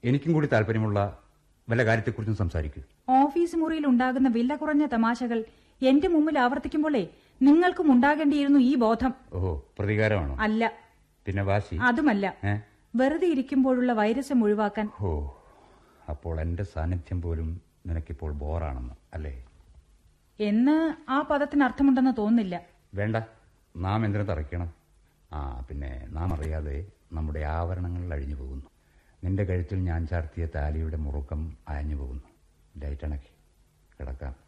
എനിക്കും കൂടി താല്പര്യമുള്ള വല്ല കാര്യത്തെക്കുറിച്ചും സംസാരിക്കൂ ഓഫീസ് മുറിയിൽ ഉണ്ടാകുന്ന വില കുറഞ്ഞ തമാശകൾ എന്റെ മുമ്പിൽ ആവർത്തിക്കുമ്പോഴേ നിങ്ങൾക്കും ഉണ്ടാകേണ്ടിയിരുന്നു ഈ ബോധം ഓഹോ പ്രതികാരമാണോ അല്ല പിന്നെ വാശി അതുമല്ല ഏ വെറുതെ ഇരിക്കുമ്പോഴുള്ള വൈരസം ഒഴിവാക്കാൻ ഓ അപ്പോൾ എന്റെ സാന്നിധ്യം പോലും നിനക്കിപ്പോൾ ബോറാണെന്ന് അല്ലേ എന്ന് ആ പദത്തിന് അർത്ഥമുണ്ടെന്ന് തോന്നുന്നില്ല വേണ്ട നാം എന്തിനു തറയ്ക്കണം ആ പിന്നെ നാം അറിയാതെ നമ്മുടെ ആഭരണങ്ങൾ അഴിഞ്ഞു പോകുന്നു നിന്റെ കഴുത്തിൽ ഞാൻ ചാർത്തിയ താലിയുടെ മുറുക്കം അയഞ്ഞു പോകുന്നു ലൈറ്റ് അണക്കി കിടക്കാം